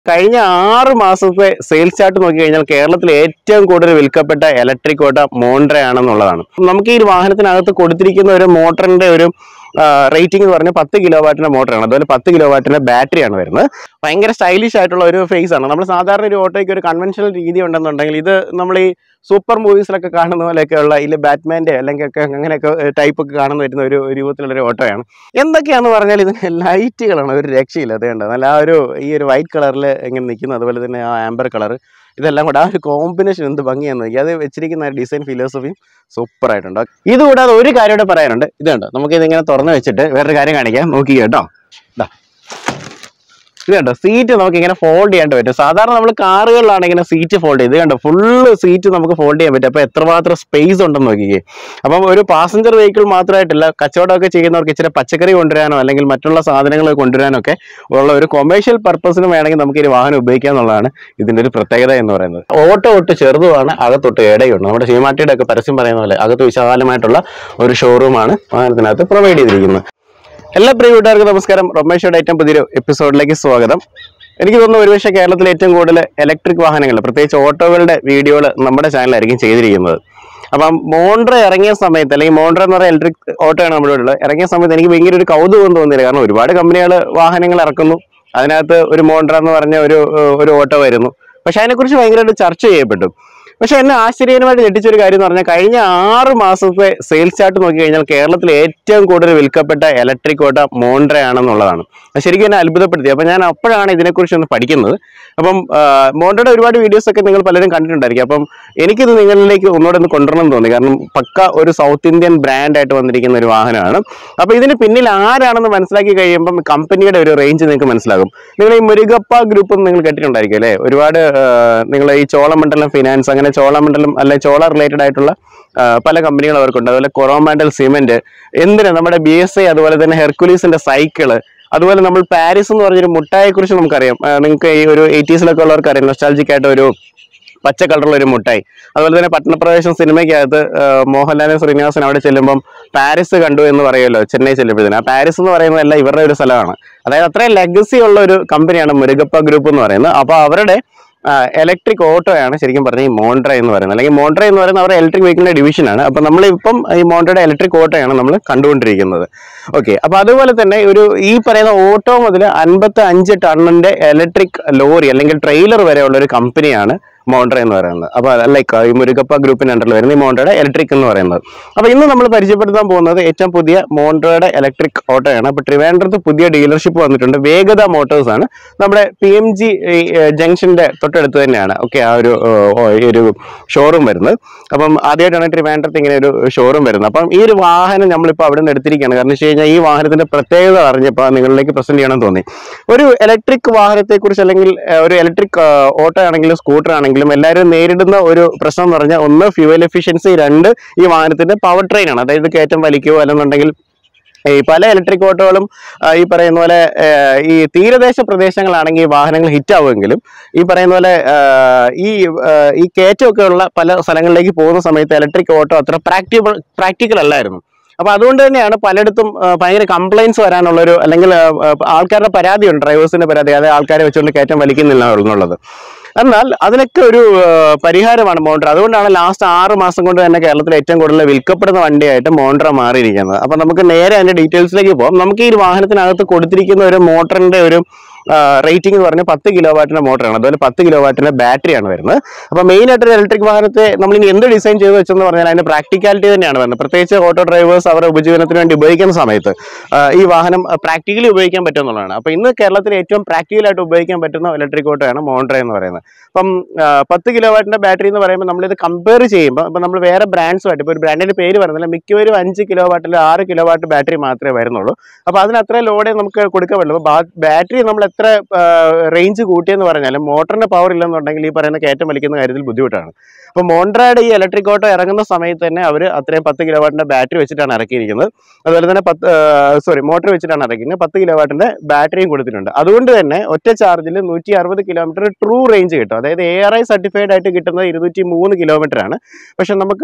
കഴിഞ്ഞ ആറ് മാസത്തെ സെയിൽസ് ചാർട്ട് നോക്കി കഴിഞ്ഞാൽ കേരളത്തിൽ ഏറ്റവും കൂടുതൽ വിൽക്കപ്പെട്ട ഇലക്ട്രിക് ഓട്ട മോണ്ട്ര ആണെന്നുള്ളതാണ് നമുക്ക് ഈ ഒരു വാഹനത്തിനകത്ത് കൊടുത്തിരിക്കുന്ന ഒരു മോട്ടറിന്റെ ഒരു റേറ്റിംഗ് എന്ന് പറഞ്ഞാൽ പത്ത് കിലോ വാട്ടിന്റെ മോട്ടറാണ് അതുപോലെ പത്ത് കിലോ വാട്ടിന്റെ ബാറ്ററിയാണ് വരുന്നത് ഭയങ്കര സ്റ്റൈലിഷ് ആയിട്ടുള്ള ഒരു ഫേസ് ആണ് നമ്മൾ സാധാരണ ഒരു ഓട്ടോയ്ക്ക് ഒരു കൺവെൻഷണൽ രീതി ഉണ്ടെന്നുണ്ടെങ്കിൽ ഇത് നമ്മൾ ഈ സൂപ്പർ മൂവീസിലൊക്കെ കാണുന്ന പോലെയൊക്കെയുള്ള ഇതിൽ ബാറ്റ്മാൻ്റെ അല്ലെങ്കിൽ ഒക്കെ അങ്ങനെയൊക്കെ ടൈപ്പ് ഒക്കെ കാണുന്ന വരുന്ന ഒരു രൂപത്തിലുള്ള ഒരു ഓട്ടോയാണ് എന്തൊക്കെയാന്ന് പറഞ്ഞാൽ ഇതിന് ലൈറ്റുകളാണ് ഒരു രക്ഷയില്ല അത് കണ്ടോ നല്ല ആ ഒരു ഈ ഒരു വൈറ്റ് കളറിൽ ഇങ്ങനെ നിൽക്കുന്നു അതുപോലെ തന്നെ ആ ആംബർ കളർ ഇതെല്ലാം കൂടെ ആ ഒരു കോമ്പിനേഷൻ എന്ത് ഭംഗിയാന്ന് നോക്കി അത് വെച്ചിരിക്കുന്ന ഡിസൈൻ ഫിലോസഫിയും സൂപ്പർ ആയിട്ടുണ്ട് ഇതുകൂടാതെ ഒരു കാര്യം കൂടെ പറയാനുണ്ട് ഇത് കണ്ടോ നമുക്ക് ഇതിങ്ങനെ തുറന്ന് വെച്ചിട്ട് വേറൊരു കാര്യം കാണിക്കാം നോക്കി കേട്ടോ ഇതാ ഇത് കണ്ടോ സീറ്റ് നമുക്ക് ഇങ്ങനെ ഫോൾഡ് ചെയ്യാണ്ട് പറ്റും സാധാരണ നമ്മൾ കാറുകളിലാണ് ഇങ്ങനെ സീറ്റ് ഫോൾഡ് ചെയ്ത് കണ്ടോ ഫുള്ള് സീറ്റ് നമുക്ക് ഫോൾഡ് ചെയ്യാൻ പറ്റും അപ്പോൾ എത്രമാത്രം സ്പേസ് ഉണ്ടെന്ന് നോക്കിക്കേ അപ്പം ഒരു പാസഞ്ചർ വെഹിക്കിൾ മാത്രമായിട്ടല്ല കച്ചവടമൊക്കെ ചെയ്യുന്നവർക്ക് ഇച്ചിരി പച്ചക്കറി കൊണ്ടുവരാനോ അല്ലെങ്കിൽ മറ്റുള്ള സാധനങ്ങൾ കൊണ്ടുവരാനോ ഒക്കെ ഉള്ള ഒരു കൊമേഴ്ഷ്യൽ പർപ്പസിന് വേണമെങ്കിൽ നമുക്ക് ഈ വാഹനം ഉപയോഗിക്കാം എന്നുള്ളതാണ് ഇതിന്റെ ഒരു പ്രത്യേകത എന്ന് പറയുന്നത് ഓട്ടോ ഒട്ട് ചെറുതുമാണ് അകത്തൊട്ട് ഇടയുണ്ട് നമ്മുടെ ശിവമാട്ടിയുടെ ഒക്കെ പരസ്യം പറയുന്ന പോലെ അകത്ത് വിശാലമായിട്ടുള്ള ഒരു ഷോറൂമാണ് വാഹനത്തിനകത്ത് പ്രൊവൈഡ് ചെയ്തിരിക്കുന്നത് എല്ലാ പ്രിയ വീട്ടുകാർക്കും നമസ്കാരം റൊമേഷയുടെ ഏറ്റവും പുതിയൊരു എപ്പിസോഡിലേക്ക് സ്വാഗതം എനിക്ക് തോന്നുന്നു ഒരുപക്ഷെ കേരളത്തിൽ ഏറ്റവും കൂടുതൽ ഇലക്ട്രിക് വാഹനങ്ങൾ പ്രത്യേകിച്ച് ഓട്ടോകളുടെ വീഡിയോകൾ നമ്മുടെ ചാനലായിരിക്കും ചെയ്തിരിക്കുന്നത് അപ്പം മോണ്ട്ര ഇറങ്ങിയ സമയത്ത് അല്ലെങ്കിൽ മോണ്ട്ര എന്ന് പറയുന്ന ഇലക്ട്രിക് ഓട്ടോയാണ് നമ്മുടെ ഇവിടെ ഉള്ളത് ഇറങ്ങിയ സമയത്ത് എനിക്ക് ഭയങ്കര ഒരു കൗതുകം തോന്നിയില്ല കാരണം ഒരുപാട് കമ്പനികൾ വാഹനങ്ങൾ ഇറക്കുന്നു അതിനകത്ത് ഒരു മോണ്ട്ര എന്ന് പറഞ്ഞ ഒരു ഏഹ്, ഒരു ഓട്ടോ വരുന്നു പക്ഷെ അതിനെക്കുറിച്ച് ഭയങ്കരമായിട്ട് ചർച്ച ചെയ്യപ്പെട്ടു പക്ഷെ എന്നെ ആശ്ചര്യകരമായിട്ട് ഞെട്ടിച്ച ഒരു കാര്യം എന്ന് പറഞ്ഞാൽ കഴിഞ്ഞ ആറ് മാസത്തെ സെയിൽസ് ചാർട്ട് നോക്കി കഴിഞ്ഞാൽ കേരളത്തിൽ ഏറ്റവും കൂടുതൽ വിൽക്കപ്പെട്ട ഇലക്ട്രിക് ഓട്ട മോണ്ട്ര ആണെന്നുള്ളതാണ് അത് ശരിക്കും എന്നെ അത്ഭുതപ്പെടുത്തി അപ്പം ഞാൻ അപ്പോഴാണ് ഇതിനെക്കുറിച്ച് ഒന്ന് പഠിക്കുന്നത് അപ്പം മോണ്ട്രയുടെ ഒരുപാട് വീഡിയോസ് ഒക്കെ നിങ്ങൾ പലരും കണ്ടിട്ടുണ്ടായിരിക്കും അപ്പം എനിക്കിത് നിങ്ങളിലേക്ക് ഒന്നുകൂടെ ഒന്ന് കൊണ്ടുവരണം എന്ന് തോന്നി കാരണം പക്ക ഒരു സൗത്ത് ഇന്ത്യൻ ബ്രാൻഡായിട്ട് വന്നിരിക്കുന്ന ഒരു വാഹനമാണ് അപ്പോൾ ഇതിന് പിന്നിൽ ആരാണെന്ന് മനസ്സിലാക്കി കഴിയുമ്പം കമ്പനിയുടെ ഒരു റേഞ്ച് നിങ്ങൾക്ക് മനസ്സിലാകും നിങ്ങൾ ഈ മുരുകപ്പ ഗ്രൂപ്പ് എന്ന് നിങ്ങൾ കേട്ടിട്ടുണ്ടായിരിക്കും അല്ലേ ഒരുപാട് നിങ്ങൾ ഈ ചോളമണ്ഡലം ഫിനാൻസ് അങ്ങനെ ചോളമണ്ഡലം അല്ലെ ചോള റിലേറ്റഡ് ആയിട്ടുള്ള ആ, പല കമ്പനികൾ അവർക്കുണ്ട് അതുപോലെ കൊറോമാൻഡൽ സിമെന്റ് എന്തിന് നമ്മുടെ ബി എസ് ഐ അതുപോലെ തന്നെ ഹെർക്കുലീസിന്റെ സൈക്കിള് അതുപോലെ നമ്മൾ പാരീസ് എന്ന് പറഞ്ഞൊരു മുട്ടായെ കുറിച്ച് നമുക്കറിയാം ആ, നിങ്ങൾക്ക് ഈ ഒരു എയ്റ്റീസിലൊക്കെ ഉള്ളവർക്ക് അറിയാം നൊസ്റ്റാൾജിക് ആയിട്ട് ഒരു പച്ച കളറുള്ള ഒരു മുട്ടായി അതുപോലെ തന്നെ പട്ടണപ്രവേശം സിനിമയ്ക്കകത്ത് ആ, മോഹൻലാലും ശ്രീനിവാസൻ അവിടെ ചെല്ലുമ്പം പാരീസ് കണ്ടു എന്ന് പറയുമല്ലോ ചെന്നൈ ചെല്ലുമ്പോഴത്തേന് ആ പാരീസ് എന്ന് പറയുന്നതല്ല ഇവരുടെ ഒരു സ്ഥലമാണ് അതായത് അത്രയും ലെഗസി ഉള്ള ഒരു കമ്പനിയാണ് മുരുകപ്പ ഗ്രൂപ്പ് എന്ന് പറയുന്നത് അപ്പോൾ അവരുടെ ഇലക്ട്രിക് ഓട്ടോയാണ് ശരിക്കും പറഞ്ഞാൽ ഈ മോണ്ട്ര എന്ന് പറയുന്നത് അല്ലെങ്കിൽ മോണ്ട്ര എന്ന് പറയുന്നത് അവരുടെ ഇലക്ട്രിക് വെഹിക്കിളിന്റെ ഡിവിഷനാണ് അപ്പോൾ നമ്മളിപ്പം ഈ മോണ്ട്രയുടെ ഇലക്ട്രിക് ഓട്ടോയാണ് നമ്മൾ കണ്ടുകൊണ്ടിരിക്കുന്നത് ഓക്കെ അപ്പോൾ അതുപോലെ തന്നെ ഒരു ഈ പറയുന്ന ഓട്ടോ മുതൽ അൻപത്തി അഞ്ച് ടണ്ണിന്റെ ഇലക്ട്രിക് ലോറി അല്ലെങ്കിൽ ട്രെയിലർ വരെയുള്ള ഒരു കമ്പനിയാണ് മോണ്ട്ര എന്ന് പറയുന്നത് അപ്പോൾ ലൈക്ക് ഈ മുരുകപ്പ ഗ്രൂപ്പിന്റെ അണ്ടറിൽ വരുന്ന ഈ മോണ്ട്രയുടെ ഇലക്ട്രിക് എന്ന് പറയുന്നത് അപ്പോൾ ഇന്ന് നമ്മൾ പരിചയപ്പെടുത്താൻ പോകുന്നത് ഏറ്റവും പുതിയ മോണ്ട്രയുടെ ഇലക്ട്രിക് ഓട്ടോയാണ് അപ്പോൾ ട്രിവാൻഡ്രത്ത് പുതിയ ഡീലർഷിപ്പ് വന്നിട്ടുണ്ട് വേഗത മോട്ടോഴ്സ് ആണ് നമ്മുടെ പി എം ജി ജംഗ്ഷന്റെ തൊട്ടടുത്ത് തന്നെയാണ് ഓക്കെ ആ ഒരു ഏർ, ഓ, ഈ ഒരു ഷോറൂം വരുന്നത് അപ്പം ആദ്യമായിട്ടാണ് ട്രിവാൻഡ്രത്ത് ഇങ്ങനെ ഒരു ഷോറൂം വരുന്നത് അപ്പം ഈ ഒരു വാഹനം നമ്മളിപ്പോൾ അവിടെ നിന്ന് എടുത്തിരിക്കുകയാണ് കാരണം വെച്ച് കഴിഞ്ഞാൽ ഈ വാഹനത്തിന്റെ പ്രത്യേകത അറിഞ്ഞപ്പോൾ നിങ്ങളിലേക്ക് പ്രസന്റ് ചെയ്യണം തോന്നി ഒരു ഇലക്ട്രിക് വാഹനത്തെക്കുറിച്ച് അല്ലെങ്കിൽ ഏർ, ഒരു ഇലക്ട്രിക് ഓട്ടോ ആണെങ്കിലും സ്കൂട്ടർ ആണെങ്കിലും എല്ലാവരും നേരിടുന്ന ഒരു പ്രശ്നം എന്ന് പറഞ്ഞാൽ ഒന്ന് ഫ്യൂവൽ എഫിഷ്യൻസി രണ്ട് ഈ വാഹനത്തിന്റെ പവർ ട്രെയിൻ ആണ് അതായത് കയറ്റം വലിക്കുകയോ അല്ലെന്നുണ്ടെങ്കിൽ ഈ പല ഇലക്ട്രിക് ഓട്ടോകളും ആ, ഈ പറയുന്ന പോലെ ആ, ഈ തീരദേശ പ്രദേശങ്ങളാണെങ്കിൽ ഈ വാഹനങ്ങൾ ഹിറ്റ് ആവുമെങ്കിലും ഈ പറയുന്ന പോലെ ആ, ഈ ആ, ഈ കയറ്റമൊക്കെ ഉള്ള പല സ്ഥലങ്ങളിലേക്ക് പോകുന്ന സമയത്ത് ഇലക്ട്രിക് ഓട്ടോ അത്ര പ്രാക്ടിബിൾ പ്രാക്ടിക്കൽ അല്ലായിരുന്നു അപ്പൊ അതുകൊണ്ട് തന്നെയാണ് പലയിടത്തും ആ, ഭയങ്കര കംപ്ലൈൻസ് വരാനുള്ളൊരു അല്ലെങ്കിൽ ആ, ആ, ആൾക്കാരുടെ പരാതിയുണ്ട് ഡ്രൈവേഴ്സിന്റെ പരാതി അതായത് ആൾക്കാരെ വെച്ചുകൊണ്ട് കയറ്റം വലിക്കുന്നില്ല എന്നുള്ളത് എന്നാൽ അതിനൊക്കെ ഒരു ആ, പരിഹാരമാണ് മോണ്ട്ര അതുകൊണ്ടാണ് ലാസ്റ്റ് ആറ് മാസം കൊണ്ട് തന്നെ കേരളത്തിൽ ഏറ്റവും കൂടുതൽ വിൽക്കപ്പെടുന്ന വണ്ടിയായിട്ട് മോണ്ട്ര മാറിയിരിക്കുന്നത് അപ്പൊ നമുക്ക് നേരെ അതിന്റെ ഡീറ്റെയിൽസിലേക്ക് പോകാം നമുക്ക് ഈ ഒരു വാഹനത്തിനകത്ത് കൊടുത്തിരിക്കുന്ന ഒരു മോട്ടറിന്റെ ഒരു റേറ്റിംഗ് എന്ന് പറഞ്ഞാൽ പത്ത് കിലോ വാട്ടിന്റെ മോട്ടറാണ് അതുപോലെ പത്ത് കിലോ വാട്ടിന്റെ ബാറ്ററിയാണ് വരുന്നത് അപ്പോൾ മെയിൻ ആയിട്ട് ഒരു ഇലക്ട്രിക് വാഹനത്തെ നമ്മൾ ഇനി എന്ത് ഡിസൈൻ ചെയ്ത് വെച്ചെന്ന് പറഞ്ഞാൽ അതിന്റെ പ്രാക്ടിക്കാലിറ്റി തന്നെയാണ് വരുന്നത് പ്രത്യേകിച്ച് ഓട്ടോ ഡ്രൈവേഴ്സ് അവരുടെ ഉപജീവനത്തിന് വേണ്ടി ഉപയോഗിക്കുന്ന സമയത്ത് ആ, ഈ വാഹനം പ്രാക്ടിക്കലി ഉപയോഗിക്കാൻ പറ്റും എന്നുള്ളതാണ് അപ്പോൾ ഇന്ന് കേരളത്തിൽ ഏറ്റവും പ്രാക്ടിക്കലായിട്ട് ഉപയോഗിക്കാൻ പറ്റുന്ന ഇലക്ട്രിക് ഓട്ടോയാണ് മോണ്ട്ര എന്ന് പറയുന്നത് അപ്പം ആ, പത്ത് കിലോ വാട്ടിന്റെ ബാറ്ററി എന്ന് പറയുമ്പോൾ നമ്മളിത് കമ്പയർ ചെയ്യുമ്പോൾ ഇപ്പം നമ്മൾ വേറെ ബ്രാൻഡ്സുമായിട്ട് ഇപ്പോൾ ഒരു ബ്രാൻഡിന്റെ പേര് പറയുന്നില്ല മിക്കവരും അഞ്ച് കിലോ വാട്ടിൽ ആറ് കിലോ വാട്ട് ബാറ്ററി മാത്രമേ വരുന്നുള്ളൂ അപ്പോൾ അതിന് അത്ര ലോഡേ നമുക്ക് കൊടുക്കാൻ പറ്റുള്ളൂ അപ്പോൾ ബാറ്ററി നമ്മൾ എത്ര റേഞ്ച് കൂട്ടിയെന്ന് പറഞ്ഞാലും മോട്ടറിന്റെ പവർ ഇല്ലെന്നുണ്ടെങ്കിൽ ഈ പറയുന്ന കയറ്റം വലിക്കുന്ന കാര്യത്തിൽ ബുദ്ധിമുട്ടാണ് അപ്പോൾ മോണ്ട്രയുടെ ഈ ഇലക്ട്രിക് ഓട്ടോ ഇറങ്ങുന്ന സമയത്ത് തന്നെ അവർ അത്രയും പത്ത് കിലോ വാട്ടിന്റെ ബാറ്ററി വെച്ചിട്ടാണ് ഇറക്കിയിരിക്കുന്നത് അതുപോലെ തന്നെ പത്ത് സോറി മോട്ടർ വെച്ചിട്ടാണ് ഇറക്കിയിരിക്കുന്നത് പത്ത് കിലോ വാട്ടിന്റെ ബാറ്ററിയും കൊടുത്തിട്ടുണ്ട് അതുകൊണ്ട് തന്നെ ഒറ്റ ചാർജിൽ നൂറ്റി അറുപത് കിലോമീറ്റർ ട്രൂ റേഞ്ച് കിട്ടും അതായത് എ ആർ ഐ സർട്ടിഫൈഡ് ആയിട്ട് കിട്ടുന്നത് ഇരുന്നൂറ്റി മൂന്ന് കിലോമീറ്റർ ആണ് പക്ഷെ നമുക്ക്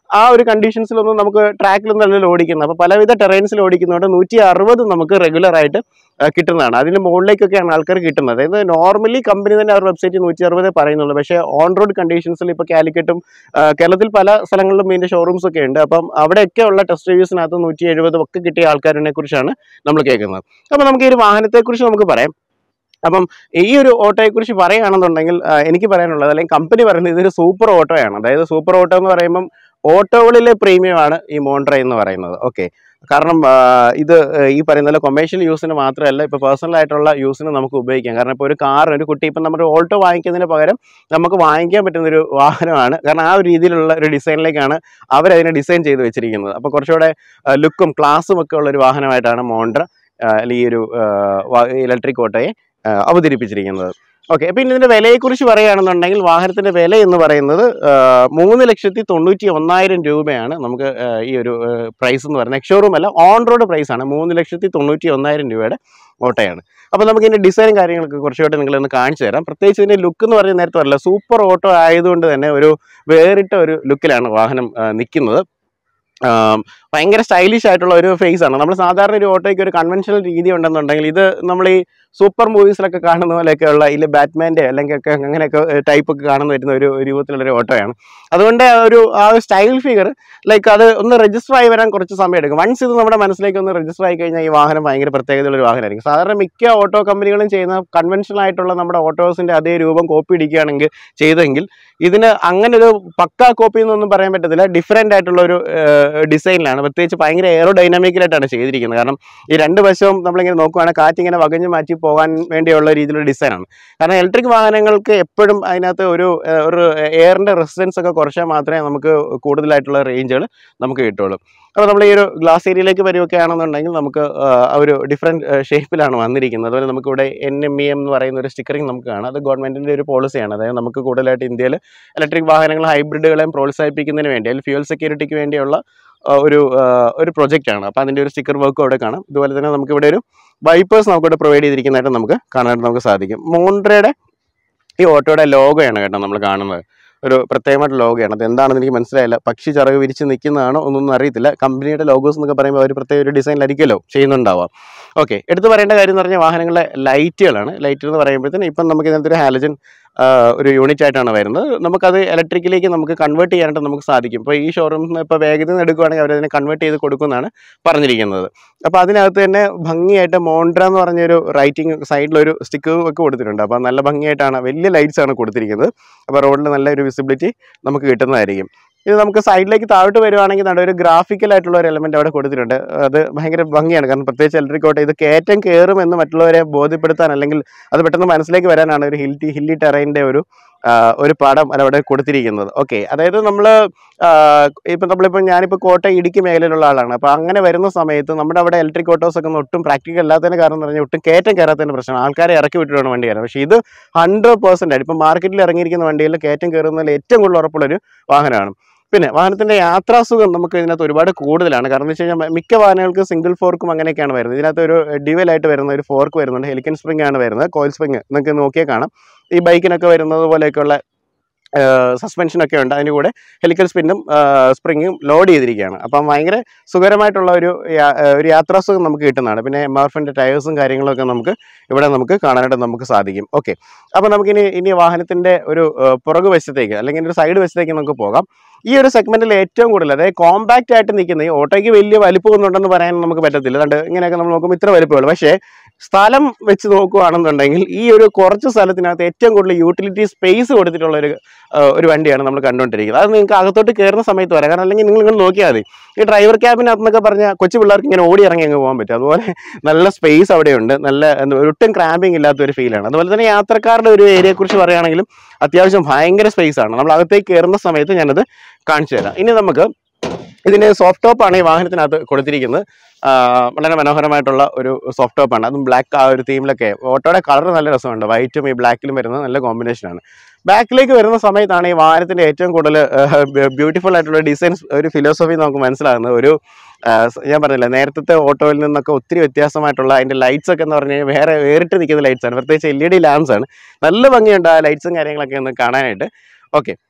ആ ഒരു കണ്ടീഷൻസിലൊന്നും നമുക്ക് ട്രാക്കിലൊന്നും അല്ലല്ലോ ഓടിക്കുന്നത് അപ്പോൾ പലവിധ ടെറൈൻസിൽ ഓടിക്കുന്നതുകൊണ്ട് നൂറ്റി അറുപത് നമുക്ക് റെഗുലർ ആയിട്ട് ആ, കിട്ടുന്നതാണ് അതിന് മുകളിലേക്കൊക്കെയാണ് ആൾക്കാർ കിട്ടുന്നത് അതായത് നോർമലി കമ്പനി തന്നെ അവർ വെബ്സൈറ്റിൽ നൂറ്റി അറുപതേ പറയുന്നുള്ളൂ പക്ഷേ ഓൺ റോഡ് കണ്ടീഷൻസിൽ ഇപ്പോൾ കാലിക്കറ്റും ആ, കേരളത്തിൽ പല സ്ഥലങ്ങളിലും ഇതിൻ്റെ ഷോറൂംസ് ഒക്കെ ഉണ്ട് അപ്പം അവിടെയൊക്കെ ഉള്ള ടെസ്റ്റ് റിവ്യൂസിനകത്ത് നൂറ്റി എഴുപതും ഒക്കെ കിട്ടിയ ആൾക്കാരിനെ കുറിച്ചാണ് നമ്മൾ കേൾക്കുന്നത് അപ്പോൾ നമുക്ക് ഈ ഒരു വാഹനത്തെക്കുറിച്ച് നമുക്ക് പറയാം അപ്പം ഈ ഒരു ഓട്ടോയെക്കുറിച്ച് പറയുകയാണെന്നുണ്ടെങ്കിൽ ആ, എനിക്ക് പറയാനുള്ളത് അല്ലെങ്കിൽ കമ്പനി പറയുന്നത് ഇതൊരു സൂപ്പർ ഓട്ടോയാണ് അതായത് സൂപ്പർ ഓട്ടോ എന്ന് പറയുമ്പം ഓട്ടോകളിലെ പ്രീമിയം ആണ് ഈ മോണ്ട്ര എന്ന് പറയുന്നത് ഓക്കെ കാരണം ആ, ഇത് ആ, ഈ പറയുന്ന പോലെ കൊമേഴ്ഷ്യൽ യൂസിന് മാത്രമല്ല ഇപ്പോൾ പേഴ്സണൽ ആയിട്ടുള്ള യൂസിന് നമുക്ക് ഉപയോഗിക്കാം കാരണം ഇപ്പോൾ ഒരു കാർ ഒരു കുട്ടി ഇപ്പം നമ്മുടെ ഓൾട്ടോ വാങ്ങിക്കുന്നതിന് പകരം നമുക്ക് വാങ്ങിക്കാൻ പറ്റുന്ന ഒരു വാഹനമാണ് കാരണം ആ ഒരു രീതിയിലുള്ള ഒരു ഡിസൈനിലേക്കാണ് അവരതിനെ ഡിസൈൻ ചെയ്ത് വെച്ചിരിക്കുന്നത് അപ്പോൾ കുറച്ചുകൂടെ ലുക്കും ക്ലാസ്സും ഒക്കെ ഉള്ള ഒരു വാഹനമായിട്ടാണ് മോണ്ട്ര ആ, അല്ലെങ്കിൽ ഈ ഒരു ഇലക്ട്രിക് ഓട്ടോയെ ആ, അവതരിപ്പിച്ചിരിക്കുന്നത് ഓക്കെ അപ്പോൾ ഇനി ഇതിൻ്റെ വിലയെക്കുറിച്ച് പറയുകയാണെന്നുണ്ടെങ്കിൽ വാഹനത്തിൻ്റെ വില എന്ന് പറയുന്നത് ആ, മൂന്ന് ലക്ഷത്തി തൊണ്ണൂറ്റി ഒന്നായിരം രൂപയാണ് നമുക്ക് ആ, ഈ ഒരു പ്രൈസ് എന്ന് പറയുന്നത് എക്സ്ഷോറൂം അല്ല ഓൺ റോഡ് പ്രൈസാണ് മൂന്ന് ലക്ഷത്തി തൊണ്ണൂറ്റി ഒന്നായിരം രൂപയുടെ ഓട്ടോയാണ് അപ്പോൾ നമുക്ക് ഇതിൻ്റെ ഡിസൈനും കാര്യങ്ങളൊക്കെ കുറച്ചുകൂടെ നിങ്ങളൊന്ന് കാണിച്ചു തരാം പ്രത്യേകിച്ച് ഇതിൻ്റെ ലുക്ക് എന്ന് പറയുന്നത് നേരത്തെ പറയില്ല സൂപ്പർ ഓട്ടോ ആയതുകൊണ്ട് തന്നെ ഒരു വേറിട്ട ഒരു ലുക്കിലാണ് വാഹനം നിൽക്കുന്നത് ഭയങ്കര സ്റ്റൈലിഷ് ആയിട്ടുള്ള ഒരു ഫേസ് ആണ് നമ്മൾ സാധാരണ ഒരു ഓട്ടോയ്ക്ക് ഒരു കൺവെൻഷണൽ രീതി ഉണ്ടെന്നുണ്ടെങ്കിൽ ഇത് നമ്മൾ ഈ സൂപ്പർ മൂവീസിലൊക്കെ കാണുന്ന പോലെയൊക്കെ ഉള്ള ഇതിൽ ബാറ്റ്മാൻ്റെ അല്ലെങ്കിൽ ഒക്കെ അങ്ങനെയൊക്കെ ടൈപ്പ് ഒക്കെ കാണുന്ന വരുന്ന ഒരു രൂപത്തിലുള്ള ഒരു ഓട്ടോയാണ് അതുകൊണ്ട് ആ ഒരു ആ ഒരു സ്റ്റൈൽ ഫിഗർ ലൈക്ക് അത് ഒന്ന് രജിസ്റ്റർ ആയി വരാൻ കുറച്ച് സമയം എടുക്കും വൺസ് ഇത് നമ്മുടെ മനസ്സിലേക്ക് ഒന്ന് രജിസ്റ്റർ ആയി കഴിഞ്ഞാൽ ഈ വാഹനം ഭയങ്കര പ്രത്യേകതയുള്ള ഒരു വാഹനമായിരിക്കും സാധാരണ മിക്ക ഓട്ടോ കമ്പനികളും ചെയ്യുന്ന കൺവെൻഷണൽ ആയിട്ടുള്ള നമ്മുടെ ഓട്ടോസിൻ്റെ അതേ രൂപം കോപ്പി അടിക്കുകയാണെങ്കിൽ ചെയ്തെങ്കിൽ ഇതിന് അങ്ങനെ ഒരു പക്കാ കോപ്പി എന്നൊന്നും പറയാൻ പറ്റത്തില്ല ഡിഫറെൻ്റ് ആയിട്ടുള്ള ഒരു ഡിസൈനിലാണ് പ്രത്യേകിച്ച് ഭയങ്കര എയറോ ഡൈനാമിക്കലായിട്ടാണ് ചെയ്തിരിക്കുന്നത് കാരണം ഈ രണ്ട് വശവും നമ്മളിങ്ങനെ നോക്കുവാണെങ്കിൽ കാറ്റിങ്ങനെ വകഞ്ഞു മാറ്റി പോകാൻ വേണ്ടിയുള്ള രീതിയിലുള്ള ഡിസൈനാണ് കാരണം ഇലക്ട്രിക് വാഹനങ്ങൾക്ക് എപ്പോഴും അതിനകത്ത് ഒരു ഏഹ്, ഒരു എയറിൻ്റെ റെസിസ്റ്റൻസ് ഒക്കെ കുറച്ചാൽ മാത്രമേ നമുക്ക് കൂടുതലായിട്ടുള്ള റേഞ്ചുകൾ നമുക്ക് കിട്ടുള്ളൂ അപ്പോൾ നമ്മൾ ഈ ഒരു ഗ്ലാസ് ഏരിയയിലേക്ക് വരികയൊക്കെ ആണെന്നുണ്ടെങ്കിൽ നമുക്ക് ആഹ്, ആ ഒരു ഡിഫറെൻറ്റ് ഷേപ്പിലാണ് വന്നിരിക്കുന്നത് അതുപോലെ നമുക്കിവിടെ എൻ എം ഇ എം എന്ന് പറയുന്ന ഒരു സ്റ്റിക്കറിങ് നമുക്ക് കാണാം അത് ഗവൺമെൻറ്റിൻ്റെ ഒരു പോളിസിയാണ് അതായത് നമുക്ക് കൂടുതലായിട്ട് ഇന്ത്യയിൽ ഇലക്ട്രിക് വാഹനങ്ങൾ ഹൈബ്രിഡുകളെയും പ്രോത്സാഹിപ്പിക്കുന്നതിന് വേണ്ടി അല്ലെങ്കിൽ ഫ്യൂൽ സെക്യൂരിറ്റിക്ക് വേണ്ടിയുള്ള ആ, ഒരു ആ, ഒരു പ്രൊജക്റ്റാണ് അപ്പോൾ അതിൻ്റെ ഒരു സ്റ്റിക്കർ വർക്ക് അവിടെ കാണാം ഇതുപോലെ തന്നെ നമുക്കിവിടെ ഒരു വൈപ്പേഴ്സ് നമുക്കിവിടെ പ്രൊവൈഡ് ചെയ്തിരിക്കുന്നതായിട്ട് നമുക്ക് കാണാനായിട്ട് നമുക്ക് സാധിക്കും മോണ്ട്രയുടെ ഈ ഓട്ടോയുടെ ലോഗോയാണ് കേട്ടോ നമ്മൾ കാണുന്നത് ഒരു പ്രത്യേകമായിട്ട് ലോഗോയാണ് അത് എന്താണെന്ന് എനിക്ക് മനസ്സിലായില്ല പക്ഷി ചിറക് വിരിച്ച് നിൽക്കുന്നതാണോ ഒന്നൊന്നും അറിയത്തില്ല കമ്പനിയുടെ ലോഗോസ് എന്നൊക്കെ പറയുമ്പോൾ അവർ പ്രത്യേക ഒരു ഡിസൈനിലായിരിക്കുമല്ലോ ചെയ്യുന്നുണ്ടാവാം ഓക്കെ എടുത്തു പറയേണ്ട കാര്യം എന്ന് പറഞ്ഞാൽ വാഹനങ്ങളിലെ ലൈറ്റുകളാണ് ലൈറ്റ് എന്ന് പറയുമ്പോഴത്തേന് ഇപ്പം നമുക്ക് ഇതിനകത്ത് ഒരു ഹാലജൻ ഒരു യൂണിറ്റ് ആയിട്ടാണ് വരുന്നത് നമുക്കത് ഇലക്ട്രിക്കിലേക്ക് നമുക്ക് കൺവേർട്ട് ചെയ്യാനായിട്ട് നമുക്ക് സാധിക്കും ഇപ്പോൾ ഈ ഷോറൂമിൽ നിന്ന് ഇപ്പോൾ വേഗത്തിൽ നിന്ന് എടുക്കുകയാണെങ്കിൽ അവരതിനെ കൺവേർട്ട് ചെയ്ത് കൊടുക്കുമെന്നാണ് പറഞ്ഞിരിക്കുന്നത് അപ്പോൾ അതിനകത്ത് തന്നെ ഭംഗിയായിട്ട് മോണ്ട്ര എന്ന് പറഞ്ഞൊരു റൈറ്റിംഗ് സൈഡിലൊരു സ്റ്റിക്കർ ഒക്കെ കൊടുത്തിട്ടുണ്ട് അപ്പോൾ നല്ല ഭംഗിയായിട്ടാണ് വലിയ ലൈറ്റ്സ് ആണ് കൊടുത്തിരിക്കുന്നത് അപ്പോൾ റോഡിൽ നല്ലൊരു വിസിബിലിറ്റി നമുക്ക് കിട്ടുന്നതായിരിക്കും ഇത് നമുക്ക് സൈഡിലേക്ക് താഴോട്ട് വരുവാണെങ്കിൽ നട ഒരു ഗ്രാഫിക്കൽ ആയിട്ടുള്ള ഒരു എലമെന്റ് അവിടെ കൊടുത്തിട്ടുണ്ട് അത് ഭയങ്കര ഭംഗിയാണ് കാരണം പ്രത്യേകിച്ച് ഇലക്ട്രിക് ഓട്ടോ ഇത് കയറ്റം കയറും എന്ന് മറ്റുള്ളവരെ ബോധ്യപ്പെടുത്താൻ അല്ലെങ്കിൽ അത് പെട്ടെന്ന് മനസ്സിലേക്ക് വരാനാണ് ഒരു ഹില്ലി ഹില്ലി ടെറൈൻ്റെ ഒരു ആ, ഒരു പടം അവിടെ കൊടുത്തിരിക്കുന്നത് ഓക്കെ അതായത് നമ്മൾ ഇപ്പം നമ്മളിപ്പോൾ ഞാനിപ്പോൾ കോട്ടയം ഇടുക്കി മേഖലയിലുള്ള ആളാണ് അപ്പോൾ അങ്ങനെ വരുന്ന സമയത്ത് നമ്മുടെ അവിടെ ഇലക്ട്രിക് ഓട്ടോസ് ഒക്കെ ഒന്നും ഒട്ടും പ്രാക്ടിക്കൽ അല്ലാത്തതിന് കാരണം എന്ന് പറഞ്ഞാൽ ഒട്ടും കയറ്റം കയറാത്തതിന് പ്രശ്നമാണ് ആൾക്കാരെ ഇറക്കി വിട്ടിട്ടാണ് വണ്ടി കയറുന്നത് പക്ഷേ ഇത് ഹൺഡ്രഡ് പെർസെൻ്റ് ആയിട്ട് ഇപ്പം മാർക്കറ്റിൽ ഇറങ്ങിയിരിക്കുന്ന വണ്ടിയിൽ കയറ്റം കയറുന്നതിൽ ഏറ്റവും കൂടുതൽ ഉറപ്പുള്ളൊരു വാഹനമാണ് പിന്നെ വാഹനത്തിന്റെ യാത്രാസുഖം നമുക്ക് ഇതിനകത്ത് ഒരുപാട് കൂടുതലാണ് കാരണം എന്ന് വെച്ച് കഴിഞ്ഞാൽ മിക്ക വാഹനങ്ങൾക്ക് സിംഗിൾ ഫോർക്കും അങ്ങനെയൊക്കെയാണ് വരുന്നത് ഇതിനകത്ത് ഒരു ഡ്യുവൽ ആയിട്ട് വരുന്ന ഒരു ഫോർക്ക് വരുന്നുണ്ട് ഹെലിക്കൻ സ്പ്രിംഗ് ആണ് വരുന്നത് കോയിൽ സ്പ്രിംഗ് നിങ്ങൾക്ക് നോക്കിയാൽ കാണാം ഈ ബൈക്കിനൊക്കെ വരുന്നത് പോലെയൊക്കെയുള്ള സസ്പെൻഷനൊക്കെ ഉണ്ട് അതിന് കൂടെ ഹെലിക്കൽ സ്പിന്നും സ്പ്രിങ്ങും ലോഡ് ചെയ്തിരിക്കുകയാണ് അപ്പം ഭയങ്കര സുഖകരമായിട്ടുള്ള ഒരു യാ- ആ, ഒരു യാത്രാസുഖം നമുക്ക് കിട്ടുന്നതാണ് പിന്നെ എം ആർ എഫിൻ്റെ ടയേഴ്സും കാര്യങ്ങളൊക്കെ നമുക്ക് ഇവിടെ നമുക്ക് കാണാനായിട്ട് നമുക്ക് സാധിക്കും ഓക്കെ അപ്പോൾ നമുക്കിനി ഇനി വാഹനത്തിൻ്റെ ഒരു ആ, പുറകു വശത്തേക്ക് അല്ലെങ്കിൽ ഒരു സൈഡ് വശത്തേക്ക് നമുക്ക് പോകാം ഈ ഒരു സെഗ്മെന്റിൽ ഏറ്റവും കൂടുതൽ അതായത് കോമ്പാക്റ്റ് ആയിട്ട് നിൽക്കുന്ന ഈ ഓട്ടോയ്ക്ക് വലിയ വലിപ്പമൊന്നും ഉണ്ടെന്ന് പറയാൻ നമുക്ക് പറ്റത്തില്ല അതുകൊണ്ട് ഇങ്ങനെയൊക്കെ നമ്മൾ നോക്കുമ്പോൾ ഇത്ര വലിപ്പമുള്ളൂ പക്ഷേ സ്ഥലം വെച്ച് നോക്കുകയാണെന്നുണ്ടെങ്കിൽ ഈ ഒരു കുറച്ച് സ്ഥലത്തിനകത്ത് ഏറ്റവും കൂടുതൽ യൂട്ടിലിറ്റി സ്പേസ് കൊടുത്തിട്ടുള്ള ഒരു ആ, ഒരു വണ്ടിയാണ് നമ്മൾ കണ്ടുകൊണ്ടിരിക്കുന്നത് അത് നിങ്ങൾക്ക് അകത്തോട്ട് കയറുന്ന സമയത്ത് വരാം കാരണം അല്ലെങ്കിൽ നിങ്ങൾ ഇങ്ങനെ നോക്കിയാൽ മതി ഈ ഡ്രൈവർ ക്യാബിനകത്ത് എന്നൊക്കെ പറഞ്ഞാൽ കൊച്ചു പിള്ളേർക്ക് ഇങ്ങനെ ഓടി ഇറങ്ങി അങ്ങ് പോകാൻ പറ്റും അതുപോലെ നല്ല സ്പേസ് അവിടെയുണ്ട് നല്ല എന്താ ഒട്ടും ക്രാമ്പിംഗ് ഇല്ലാത്ത ഒരു ഫീലാണ് അതുപോലെ തന്നെ യാത്രക്കാരുടെ ഒരു ഏരിയയെക്കുറിച്ച് പറയുകയാണെങ്കിലും അത്യാവശ്യം ഭയങ്കര സ്പേസ് ആണ് നമ്മൾ അകത്തേക്ക് കയറുന്ന സമയത്ത് ഞാനത് കാണിച്ചു തരാം ഇനി നമുക്ക് ഇതിന് സോഫ്റ്റ് ടോപ്പാണ് ഈ വാഹനത്തിനകത്ത് കൊടുത്തിരിക്കുന്നത് ആ, വളരെ മനോഹരമായിട്ടുള്ള ഒരു സോഫ്റ്റ് ടോപ്പാണ് അതും ബ്ലാക്ക് ആ ഒരു തീമിലൊക്കെ ഓട്ടോയുടെ കളർ നല്ല രസമുണ്ട് വൈറ്റും ഈ ബ്ലാക്കിലും വരുന്നത് നല്ല കോമ്പിനേഷനാണ് ബാക്കിലേക്ക് വരുന്ന സമയത്താണ് ഈ വാഹനത്തിൻ്റെ ഏറ്റവും കൂടുതൽ ബ്യൂട്ടിഫുൾ ആയിട്ടുള്ള ഡിസൈൻസ് ഒരു ഫിലോസഫി നമുക്ക് മനസ്സിലാകുന്നത് ഒരു ആ, സ- ഞാൻ പറഞ്ഞില്ല നേരത്തെ ഓട്ടോയിൽ നിന്നൊക്കെ ഒത്തിരി വ്യത്യാസമായിട്ടുള്ള അതിൻ്റെ ലൈറ്റ്സ് ഒക്കെ എന്ന് പറഞ്ഞു കഴിഞ്ഞാൽ വേറെ വേറിട്ട് നിൽക്കുന്ന ലൈറ്റ്സ് ആണ് പ്രത്യേകിച്ച് എൽ ഇ ഡി ലാംസ് ആണ് നല്ല ഭംഗിയുണ്ട് ആ ലൈറ്റ്സും കാര്യങ്ങളൊക്കെ ഒന്ന് കാണാനായിട്ട് ഓക്കെ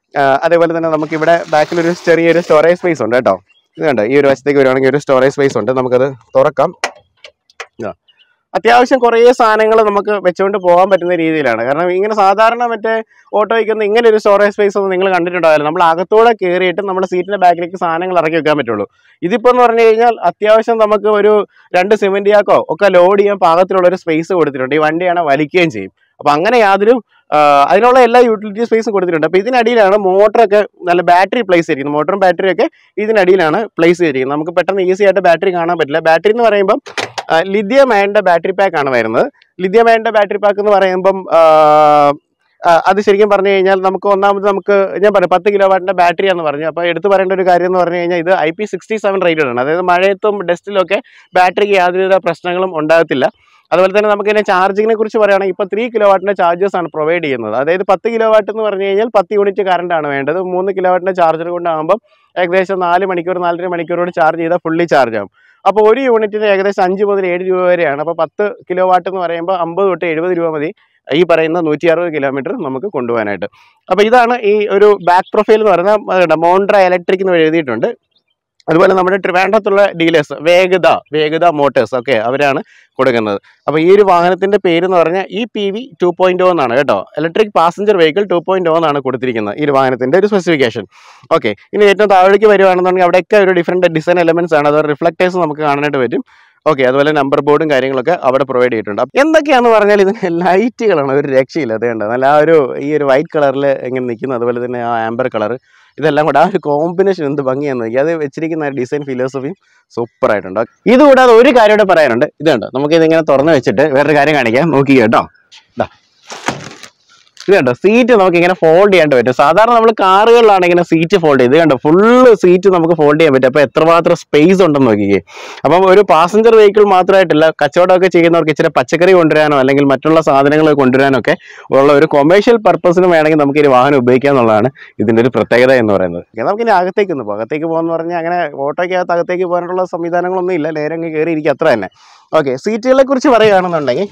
ആ, അതേപോലെ തന്നെ നമുക്ക് ഇവിടെ ബാക്കിൽ ഒരു ചെറിയൊരു സ്റ്റോറേജ് സ്പേസ് ഉണ്ട് കേട്ടോ ഇത് കണ്ടോ ഈ ഒരു വശത്തേക്ക് വരുവാണെങ്കിൽ ഒരു സ്റ്റോറേജ് സ്പേസ് ഉണ്ട് നമുക്കത് തുറക്കാം ഇതാ. അത്യാവശ്യം കുറേ സാധനങ്ങൾ നമുക്ക് വെച്ചുകൊണ്ട് പോകാൻ പറ്റുന്ന രീതിയിലാണ് കാരണം ഇങ്ങനെ സാധാരണ മറ്റേ ഓട്ടോയ്ക്കൊന്നും ഇങ്ങനെ ഒരു സ്റ്റോറേജ് സ്പേസ് ഒന്നും നിങ്ങൾ കണ്ടിട്ടുണ്ടാവില്ല നമ്മൾ അകത്തൂടെ കയറിയിട്ട് നമ്മുടെ സീറ്റിന്റെ ബാക്കിലേക്ക് സാധനങ്ങൾ ഇറക്കി വെക്കാൻ പറ്റുള്ളൂ ഇതിപ്പോൾ എന്ന് പറഞ്ഞു കഴിഞ്ഞാൽ അത്യാവശ്യം നമുക്ക് ഒരു രണ്ട് സിമെന്റ് ചാക്കോ ഒക്കെ ലോഡ് ചെയ്യാൻ പാകത്തിലുള്ള ഒരു സ്പേസ് കൊടുത്തിട്ടുണ്ട് ഈ വണ്ടിയാണ് വലിക്കുകയും ചെയ്യും അപ്പൊ അങ്ങനെ യാതൊരു ആ, അതിനുള്ള എല്ലാ യൂട്ടിലിറ്റി സ്പേസും കൊടുത്തിട്ടുണ്ട് അപ്പൊ ഇതിനടിയിലാണ് മോട്ടറൊക്കെ നല്ല ബാറ്ററി പ്ലേസ് ചെയ്തിരിക്കുന്നത് മോട്ടറും ബാറ്ററിയും ഒക്കെ ഇതിനടിയിലാണ് പ്ലേസ് ചെയ്തിരിക്കുന്നത് നമുക്ക് പെട്ടെന്ന് ഈസി ആയിട്ട് ബാറ്ററി കാണാൻ പറ്റില്ല ബാറ്ററി എന്ന് പറയുമ്പം ലിഥിയം അയണിന്റെ ബാറ്ററി പാക്ക് ആണ് വരുന്നത് ലിഥിയം അയണിന്റെ ബാറ്ററി പാക്ക് എന്ന് പറയുമ്പം ആ, ആ, അത് ശരിക്കും പറഞ്ഞു കഴിഞ്ഞാൽ നമുക്ക് ഒന്നാമത് നമുക്ക് ഞാൻ പറയാം പത്ത് കിലോ വാട്ടിന്റെ ബാറ്ററി എന്ന് പറഞ്ഞു അപ്പോൾ എടുത്തു പറയേണ്ട ഒരു കാര്യം എന്ന് പറഞ്ഞു കഴിഞ്ഞാൽ ഇത് I P sixty seven rated ആണ് അതായത് മഴയത്തും ഡസ്റ്റിലും ഒക്കെ ബാറ്ററിക്ക് യാതൊരുവിധ പ്രശ്നങ്ങളും ഉണ്ടാകത്തില്ല അതുപോലെ തന്നെ നമുക്ക് ഇതിന്റെ ചാർജിങ്ങിനെ കുറിച്ച് പറയുകയാണെങ്കിൽ ഇപ്പോൾ ത്രീ കിലോ വാട്ടിന്റെ ചാർജസ് ആണ് പ്രൊവൈഡ് ചെയ്യുന്നത് അതായത് പത്ത് കിലോ വാട്ട് എന്ന് പറഞ്ഞു കഴിഞ്ഞാൽ പത്ത് യൂണിറ്റ് കറണ്ട് ആണ് വേണ്ടത് മൂന്ന് കിലോ വാട്ടിന്റെ ചാർജർ കൊണ്ടാകുമ്പോൾ ഏകദേശം നാല് മണിക്കൂർ നാലര മണിക്കൂറോട് ചാർജ് ചെയ്താൽ ഫുള്ളി ചാർജ് ആകും അപ്പോൾ ഒരു യൂണിറ്റിന് ഏകദേശം അഞ്ച് മുതൽ ഏഴ് രൂപ വരെയാണ് അപ്പോൾ പത്ത് കിലോ വാട്ട് എന്ന് പറയുമ്പോൾ അമ്പത് തൊട്ട് എഴുപത് രൂപ മതി ഈ പറയുന്ന നൂറ്റി അറുപത് കിലോമീറ്റർ നമുക്ക് കൊണ്ടുപോകാനായിട്ട് അപ്പോൾ ഇതാണ് ഈ ഒരു ബാക്ക് പ്രൊഫൈൽ എന്ന് പറയുന്നത് മോണ്ട്ര ഇലക്ട്രിക് എന്ന് എഴുതിയിട്ടുണ്ട് അതുപോലെ നമ്മുടെ ട്രിവാൻഡ്രത്തുള്ള ഡീലേഴ്സ് വേഗത വേഗത മോട്ടേഴ്സ് ഒക്കെ അവരാണ് കൊടുക്കുന്നത് അപ്പോൾ ഈ ഒരു വാഹനത്തിന്റെ പേര് എന്ന് പറഞ്ഞാൽ E P V two point എന്നാണ് കേട്ടോ electric passenger vehicle two point എന്നാണ് കൊടുത്തിരിക്കുന്നത് ഈ ഒരു വാഹനത്തിന്റെ ഒരു സ്പെസിഫിക്കേഷൻ ഓക്കെ ഇനി ഏറ്റവും താഴേക്ക് വരുവാണെന്നുണ്ടെങ്കിൽ അവിടെയൊക്കെ ഒരു ഡിഫറെന്റ് ഡിസൈൻ എലമെന്റ്സ് ആണ് അത് റിഫ്ലക്ടേഴ്സ് നമുക്ക് കാണാനായിട്ട് പറ്റും ഓക്കെ അതുപോലെ നമ്പർ ബോർഡും കാര്യങ്ങളൊക്കെ അവിടെ പ്രൊവൈഡ് ചെയ്തിട്ടുണ്ട് അപ്പൊ എന്തൊക്കെയാന്ന് പറഞ്ഞാൽ ഇതിന് ലൈറ്റുകളാണ് ഒരു രക്ഷയില്ല അത് കണ്ടോ നല്ല ആ ഒരു ഈ ഒരു വൈറ്റ് കളറിൽ എങ്ങനെ നിൽക്കുന്നു അതുപോലെ തന്നെ ആ ആംബർ കളർ ഇതെല്ലാം കൂടെ ആ ഒരു കോമ്പിനേഷൻ എന്ത് ഭംഗിയാന്ന് നോക്കി അത് വെച്ചിരിക്കുന്ന ഡിസൈൻ ഫിലോസഫിയും സൂപ്പർ ആയിട്ടുണ്ട് ഇതുകൂടാതെ ഒരു കാര്യം കൂടെ പറയാനുണ്ട് ഇത് കണ്ടോ നമുക്ക് ഇതിങ്ങനെ തുറന്ന് വെച്ചിട്ട് വേറൊരു കാര്യം കാണിക്കാം നോക്കി കേട്ടോ ഇതാ ഇത് കണ്ടോ സീറ്റ് നമുക്ക് ഇങ്ങനെ ഫോൾഡ് ചെയ്യാണ്ട് പറ്റും സാധാരണ നമ്മൾ കാറുകളിലാണ് ഇങ്ങനെ സീറ്റ് ഫോൾഡ് ചെയ്ത് കണ്ടോ ഫുള്ള് സീറ്റ് നമുക്ക് ഫോൾഡ് ചെയ്യാൻ പറ്റും അപ്പൊ എത്രമാത്രം സ്പേസ് ഉണ്ടെന്ന് നോക്കിക്കേ അപ്പം ഒരു പാസഞ്ചർ വെഹിക്കിൾ മാത്രമായിട്ടില്ല കച്ചവടമൊക്കെ ചെയ്യുന്നവർക്ക് ഇച്ചിരി പച്ചക്കറി കൊണ്ടുവരാനോ അല്ലെങ്കിൽ മറ്റുള്ള സാധനങ്ങൾ കൊണ്ടുവരാനോ ഒക്കെ ഉള്ള ഒരു കൊമേഴ്ഷ്യൽ പർപ്പസിന് വേണമെങ്കിൽ നമുക്ക് ഈ വാഹനം ഉപയോഗിക്കാം എന്നുള്ളതാണ് ഇതിന്റെ ഒരു പ്രത്യേകത എന്ന് പറയുന്നത് ഓക്കേ, നമുക്ക് ഇനി അകത്തേക്ക് ഒന്ന് പോകാം അകത്തേക്ക് പോകാന്ന് പറഞ്ഞാൽ അങ്ങനെ ഓട്ടോയ്ക്കകത്ത് അകത്തേക്ക് പോകാനുള്ള സംവിധാനങ്ങളൊന്നും ഇല്ല നേരെ അങ്ങ് കയറി ഇരിക്കുക അത്ര തന്നെ ഓക്കെ സീറ്റുകളെ കുറിച്ച് പറയുകയാണെന്നുണ്ടെങ്കിൽ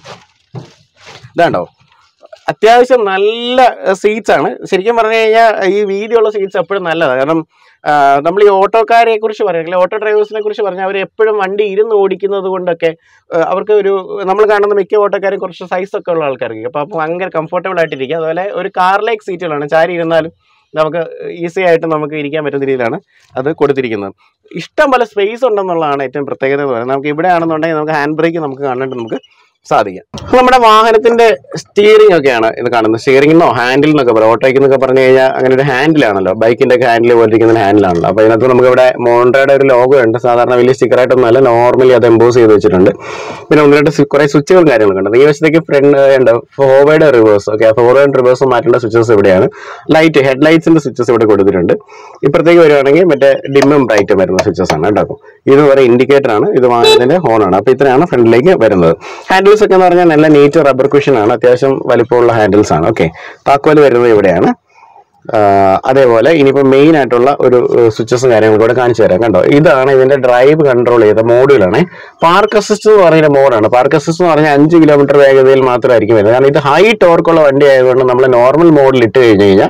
ഇതാണ്ടോ അത്യാവശ്യം നല്ല സീറ്റ്സ് ആണ് ശരിക്കും പറഞ്ഞു കഴിഞ്ഞാൽ ഈ വീതിയുള്ള സീറ്റ്സ് എപ്പോഴും നല്ലതാണ് കാരണം ആ, നമ്മൾ ഈ ഓട്ടോക്കാരെ കുറിച്ച് പറയുക ഓട്ടോ ഡ്രൈവേഴ്സിനെ കുറിച്ച് പറഞ്ഞാൽ അവർ എപ്പോഴും വണ്ടി ഇരുന്ന് ഓടിക്കുന്നത് കൊണ്ടൊക്കെ ആ, അവർക്ക് ഒരു നമ്മൾ കാണുന്ന മിക്ക ഓട്ടോക്കാരും കുറച്ച് സൈസ് ഒക്കെ ഉള്ള ആൾക്കാർക്ക് അപ്പോൾ അപ്പോൾ ഭയങ്കര കംഫർട്ടബിൾ ആയിട്ടിരിക്കുക അതുപോലെ ഒരു കാറിലേക്ക് സീറ്റുകളാണ് ചാരി ഇരുന്നാലും നമുക്ക് ഈസി ആയിട്ട് നമുക്ക് ഇരിക്കാൻ പറ്റുന്ന രീതിയിലാണ് അത് കൊടുത്തിരിക്കുന്നത് ഇഷ്ടം പോലെ സ്പേസ് ഉണ്ടെന്നുള്ളതാണ് ഏറ്റവും പ്രത്യേകത എന്ന് പറയുന്നത് നമുക്ക് ഇവിടെ ആണെന്നുണ്ടെങ്കിൽ നമുക്ക് ഹാൻഡ് ബ്രേക്ക് നമുക്ക് കാണാനായിട്ട് നമുക്ക് സാധിക്കാം നമ്മുടെ വാഹനത്തിന്റെ സ്റ്റിയറിംഗ് ഒക്കെയാണ് ഇത് കാണുന്നത് സ്റ്റിയറിംഗിനോ ഹാൻഡിൽ എന്നൊക്കെ പറയാം ഓട്ടോയ്ക്ക് എന്നൊക്കെ പറഞ്ഞു കഴിഞ്ഞാൽ അങ്ങനെ ഒരു ഹാൻഡിലാണല്ലോ ബൈക്കിന്റെ ഒക്കെ ഹാൻഡിൽ പോലെ ഇരിക്കുന്ന ഹാൻഡിലാണല്ലോ അപ്പൊ ഇതിനകത്ത് നമുക്ക് ഇവിടെ മോണ്ട്രയുടെ ഒരു ലോഗോ ഉണ്ട് സാധാരണ വലിയ സ്റ്റിക്കർ ആയിട്ടൊന്നും അല്ല നോർമലി അത് എംബോസ് ചെയ്ത് വെച്ചിട്ടുണ്ട് പിന്നെ ഒന്ന് രണ്ട് സ്wi- കുറെ സ്വിച്ചുകളും കാര്യങ്ങളൊക്കെ ഉണ്ട് ഈ വശത്തേക്ക് ഫ്രണ്ട് ഉണ്ട് forward reverse okay forward reverse മാറ്റേണ്ട സ്വിച്ചസ് ഇവിടെയാണ് ലൈറ്റ് ഹെഡ് ലൈറ്റ്സിന്റെ സ്വിച്ചസ് ഇവിടെ കൊടുത്തിട്ടുണ്ട് ഇപ്പുറത്തേക്ക് വരുവാണെങ്കിൽ മറ്റേ ഡിമ്മും ബ്രൈറ്റും വരുന്ന സ്വിച്ചസ് ആണ് കേട്ടോ ഇത് വരെ ഇൻഡിക്കേറ്റർ ആണ് ഇത് വാഹനത്തിന്റെ ഹോൺ ആണ് അപ്പൊ ഇത്രയാണ് ഫ്രണ്ടിലേക്ക് വരുന്നത് ഹാൻഡിൽസ് ഒക്കെ എന്ന് പറഞ്ഞാൽ നല്ല നീറ്റ് റബ്ബർ കുഷൻ ആണ് അത്യാവശ്യം വലിപ്പമുള്ള ഹാൻഡിൽസ് ആണ് ഓക്കെ താക്കോല് വരുന്നത് ഇവിടെയാണ് ആ, അതേപോലെ ഇനിയിപ്പോൾ മെയിൻ ആയിട്ടുള്ള ഒരു സ്വിച്ചസും കാര്യങ്ങളും കൂടെ കാണിച്ചു തരാം കണ്ടോ ഇതാണ് ഇതിന്റെ ഡ്രൈവ് കൺട്രോൾ ചെയ്ത മോഡുകളാണ് പാർക്ക് അസിസ്റ്റ് എന്ന് പറയുന്ന മോഡാണ് പാർക്ക് അസിസ്റ്റ് എന്ന് പറഞ്ഞാൽ അഞ്ച് കിലോമീറ്റർ വേഗതയിൽ മാത്രമായിരിക്കും വരുന്നത് കാരണം ഇത് ഹൈ ടോർക്കുള്ള വണ്ടി ആയതുകൊണ്ട് നമ്മൾ നോർമൽ മോഡിൽ ഇട്ട് കഴിഞ്ഞ് കഴിഞ്ഞാൽ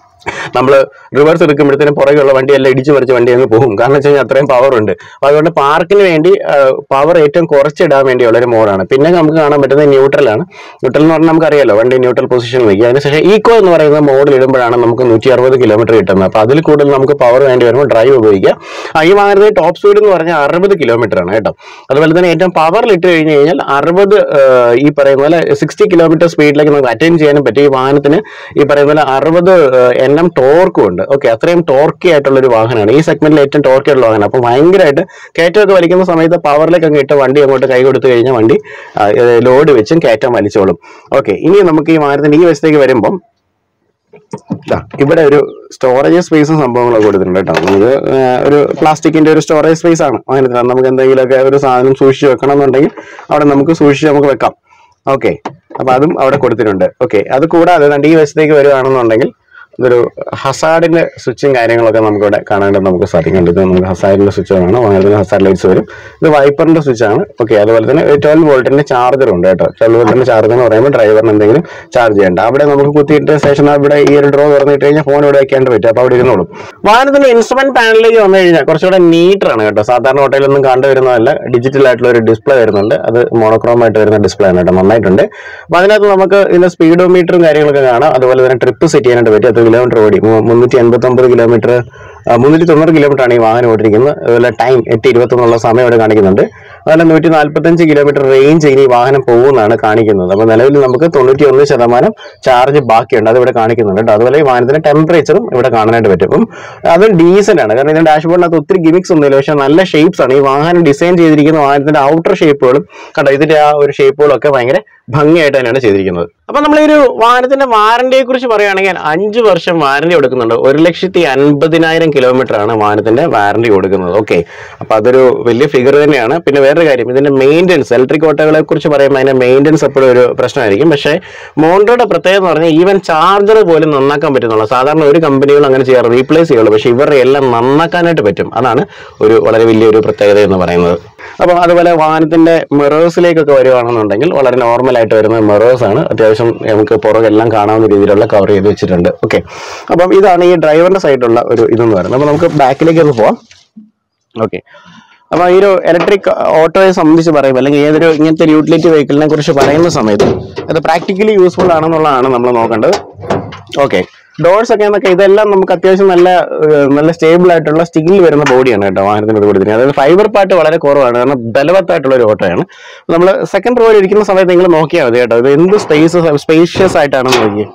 നമ്മൾ റിവേഴ്സ് എടുക്കുമ്പോഴത്തേനും പുറകെയുള്ള വണ്ടി എല്ലാം ഇടിച്ചു മറിച്ച് വണ്ടി അങ്ങ് പോകും കാരണം വെച്ച് കഴിഞ്ഞാൽ അത്രയും പവർ ഉണ്ട് അപ്പൊ അതുകൊണ്ട് പാർക്കിന് വേണ്ടി പവർ ഏറ്റവും കുറച്ചിടാൻ വേണ്ടിയുള്ള ഒരു മോഡാണ് പിന്നെ നമുക്ക് കാണാൻ പറ്റുന്നത് ന്യൂട്രലാണ് ന്യൂട്രൽ എന്ന് പറഞ്ഞാൽ നമുക്കറിയാലോ വണ്ടി ന്യൂട്രൽ പൊസിഷൻ നിൽക്കുക അതിനുശേഷം ഈക്കോ എന്ന് പറയുന്ന മോഡിൽ ഇടുമ്പോഴാണ് നമുക്ക് നൂറ്റി അറുപത് കിലോമീറ്റർ കിട്ടുന്നത് അപ്പൊ അതിൽ കൂടുതൽ നമുക്ക് പവർ വേണ്ടി വരുമ്പോൾ ഡ്രൈവ് ഉപയോഗിക്കാം ആ, ഈ വാഹനത്തിന് ടോപ്പ് സ്പീഡ് എന്ന് പറഞ്ഞാൽ അറുപത് കിലോമീറ്റർ ആണ് കേട്ടോ അതുപോലെ തന്നെ ഏറ്റവും പവറിൽ ഇട്ട് കഴിഞ്ഞ് കഴിഞ്ഞാൽ അറുപത് ഈ പറയുന്ന പോലെ സിക്സ്റ്റി കിലോമീറ്റർ സ്പീഡിലേക്ക് നമുക്ക് അറ്റൈൻ ചെയ്യാനും പറ്റും ഈ വാഹനത്തിന് ഈ പറയുന്ന പോലെ അറുപത് എൻ എം ടോർക്കും ഉണ്ട് ഓക്കെ അത്രയും ടോർക്കി ആയിട്ടുള്ള ഒരു വാഹനമാണ് ഈ സെഗ്മെന്റിൽ ഏറ്റവും ടോർക്കി ആയിട്ടുള്ള വാഹനം അപ്പോൾ ഭയങ്കരമായിട്ട് കയറ്റമൊക്കെ വലിക്കുന്ന സമയത്ത് പവറിലേക്ക് അങ്ങ് ഇട്ട് വണ്ടി അങ്ങോട്ട് കൈ കൊടുത്തു കഴിഞ്ഞാൽ വണ്ടി ലോഡ് വെച്ചും കയറ്റം വലിച്ചോളും ഓക്കെ ഇനി നമുക്ക് ഈ വാഹനത്തിന്റെ ഈ വശത്തേക്ക് വരുമ്പം ദാ, ഇവിടെ ഒരു സ്റ്റോറേജ് സ്പേസും സംഭവങ്ങളൊക്കെ കൊടുത്തിട്ടുണ്ട് കേട്ടോ നമുക്ക് ആ, ഒരു പ്ലാസ്റ്റിക്കിന്റെ ഒരു സ്റ്റോറേജ് സ്പേസ് ആണ് വാഹനത്തിന് നമുക്ക് എന്തെങ്കിലുമൊക്കെ ഒരു സാധനം സൂക്ഷിച്ച് വെക്കണം എന്നുണ്ടെങ്കിൽ അവിടെ നമുക്ക് സൂക്ഷിച്ച് നമുക്ക് വെക്കാം ഓക്കെ അപ്പൊ അതും അവിടെ കൊടുത്തിട്ടുണ്ട് ഓക്കെ അത് കൂടാതെ ദാണ്ട് ഈ വശത്തേക്ക് വരുവാണെന്നുണ്ടെങ്കിൽ ഇതൊരു ഹസാഡിന്റെ സ്വിച്ചും കാര്യങ്ങളൊക്കെ നമുക്ക് ഇവിടെ കാണാനായിട്ട് നമുക്ക് സാധിക്കുന്നുണ്ട് ഇത് നമുക്ക് ഹസാഡിന്റെ സ്വിച്ച് ആണ് വാഹനത്തിന് ഹസാഡ് ലൈറ്റ്സ് വരും ഇത് വൈപ്പറിന്റെ സ്വിച്ച് ആണ് ഓക്കെ അതുപോലെ തന്നെ ട്വൽവ് വോൾട്ടിന്റെ ചാർജർ ഉണ്ട് കേട്ടോ ട്വൽവ് വോൾട്ടിന്റെ ചാർജർ എന്ന് പറയുമ്പോൾ ഡ്രൈവറിന് എന്തെങ്കിലും ചാർജ് ചെയ്യേണ്ട അവിടെ നമുക്ക് കുത്തിയിട്ട് ശേഷം അവിടെ ഈ ഒരു ഡ്രോ തുറന്നിട്ട് കഴിഞ്ഞാൽ ഫോൺ ഇവിടെ വെക്കാണ്ട് പറ്റും അപ്പോൾ അവിടെ ഇരുന്നോളും വാഹനത്തിന്റെ ഇൻസ്ട്രുമെന്റ് പാനലിലേക്ക് വന്നു കഴിഞ്ഞാൽ കുറച്ചുകൂടെ നീറ്റർ ആണ് കേട്ടോ സാധാരണ ഹോട്ടലൊന്നും കണ്ടുവരുന്നതല്ല ഡിജിറ്റൽ ആയിട്ടുള്ള ഒരു ഡിസ്പ്ലേ വരുന്നുണ്ട് അത് മോണോക്രോം ആയിട്ട് വരുന്ന ഡിസ്പ്ലേ ആണ് കേട്ടോ നന്നായിട്ടുണ്ട് അപ്പൊ അതിനകത്ത് നമുക്ക് ഇതിന്റെ സ്പീഡോമീറ്ററും കാര്യങ്ങളൊക്കെ കാണാം അതുപോലെ തന്നെ ട്രിപ്പ് സെറ്റ് ചെയ്യാനായിട്ട് പറ്റും എത്ര കിലോമീറ്റർ ഓടി മു- മുന്നൂറ്റി എൺപത്തി ഒമ്പത് കിലോമീറ്റർ മുന്നൂറ്റി തൊണ്ണൂറ് കിലോമീറ്റർ ആണ് ഈ വാഹനം ഓടിയിരിക്കുന്നത് അതുപോലെ ടൈം എട്ട് ഇരുപത്തൊന്നുള്ള സമയം ഇവിടെ കാണിക്കുന്നുണ്ട് അതുപോലെ നൂറ്റി നാൽപ്പത്തഞ്ച് കിലോമീറ്റർ റേഞ്ച് ഇനി ഈ വാഹനം പോകുന്നതാണ് കാണിക്കുന്നത് അപ്പോൾ നിലവിൽ നമുക്ക് തൊണ്ണൂറ്റി ഒന്ന് ശതമാനം ചാർജ് ബാക്കിയുണ്ട് അത് ഇവിടെ കാണിക്കുന്നുണ്ട് കേട്ടോ അതുപോലെ ഈ വാഹനത്തിന്റെ ടെമ്പറേച്ചറും ഇവിടെ കാണാനായിട്ട് പറ്റും അപ്പം അത് ഡീസന്റ് ആണ് കാരണം ഇതിന്റെ ഡാഷ്ബോർഡിനകത്ത് ഒത്തിരി ഗിമിക്സ് ഒന്നുമില്ല പക്ഷെ നല്ല ഷേപ്സ് ആണ് ഈ വാഹനം ഡിസൈൻ ചെയ്തിരിക്കുന്ന വാഹനത്തിന്റെ ഔട്ടർ ഷേപ്പുകളും കണ്ടോ ഇതിന്റെ ആ ഒരു ഷേപ്പുകളും ഒക്കെ ഭയങ്കര ഭംഗിയായിട്ട് തന്നെയാണ് ചെയ്തിരിക്കുന്നത് അപ്പൊ നമ്മൾ ഈ ഒരു വാഹനത്തിന്റെ വാറന്റിയെ കുറിച്ച് പറയുകയാണെങ്കിൽ അഞ്ച് വർഷം വാറന്റി കൊടുക്കുന്നുണ്ട് ഒരു ലക്ഷത്തി അൻപതിനായിരം കിലോമീറ്റർ ആണ് വാഹനത്തിന്റെ വാറന്റി കൊടുക്കുന്നത് ഓക്കെ അപ്പൊ അതൊരു വലിയ ഫിഗർ തന്നെയാണ് പിന്നെ വേറൊരു കാര്യം ഇതിന്റെ മെയിൻ്റെനൻസ് ഇലക്ട്രിക് ഓട്ടോകളെ കുറിച്ച് പറയുമ്പോൾ അതിന്റെ മെയിൻ്റെനൻസ് എപ്പോഴും ഒരു പ്രശ്നമായിരിക്കും പക്ഷേ മോണ്ടോയുടെ പ്രത്യേകത എന്ന് പറഞ്ഞാൽ ഈവൻ ചാർജർ പോലും നന്നാക്കാൻ പറ്റുന്നുള്ള സാധാരണ ഒരു കമ്പനികളും അങ്ങനെ ചെയ്യാറ് റീപ്ലേസ് ചെയ്യുള്ളൂ പക്ഷേ ഇവരുടെ എല്ലാം നന്നാക്കാനായിട്ട് പറ്റും അതാണ് ഒരു വളരെ വലിയൊരു പ്രത്യേകത എന്ന് പറയുന്നത് അപ്പം അതുപോലെ വാഹനത്തിന്റെ മിറേഴ്സിലേക്കൊക്കെ വരുവാണെന്നുണ്ടെങ്കിൽ വളരെ നോർമൽ ആയിട്ട് വരുന്ന മിറേഴ്സ് ആണ് അത്യാവശ്യം നമുക്ക് പുറകെല്ലാം കാണാവുന്ന രീതിയിലുള്ള കവർ ചെയ്ത് വെച്ചിട്ടുണ്ട് ഓക്കെ അപ്പം ഇതാണ് ഈ ഡ്രൈവറിന്റെ സൈഡിലുള്ള ഒരു ഇതെന്ന് പറയുന്നത് അപ്പം നമുക്ക് ബാക്കിലേക്ക് ഒന്ന് പോവാം ഓക്കെ അപ്പൊ ഈ ഒരു ഇലക്ട്രിക് ഓട്ടോയെ സംബന്ധിച്ച് പറയുമ്പോൾ അല്ലെങ്കിൽ ഏതൊരു ഇങ്ങനത്തെ ഒരു യൂട്ടിലിറ്റി വെഹിക്കിളിനെ കുറിച്ച് പറയുന്ന സമയത്ത് അത് പ്രാക്ടിക്കലി യൂസ്ഫുൾ ആണെന്നുള്ളതാണ് നമ്മൾ നോക്കേണ്ടത് ഓക്കെ ഡോർസ് ഒക്കെ എന്നൊക്കെ ഇതെല്ലാം നമുക്ക് അത്യാവശ്യം നല്ല ഏഹ്, നല്ല സ്റ്റേബിൾ ആയിട്ടുള്ള സ്റ്റീൽ വരുന്ന ബോഡിയാണ് കേട്ടോ വാഹനത്തിന് കൊടുത്തിരിക്കുന്നത് അതായത് ഫൈബർ പാർട്ട് വളരെ കുറവാണ് കാരണം ബലവത്തായിട്ടുള്ള ഒരു ഓട്ടോയാണ് നമ്മൾ സെക്കൻഡ് റോയിൽ ഇരിക്കുന്ന സമയത്ത് നിങ്ങൾ നോക്കിയാൽ മതി കേട്ടോ ഇത് എന്ത് സ്പേസ് സ്പേഷ്യസ് ആയിട്ടാണെന്ന് നോക്കിയേ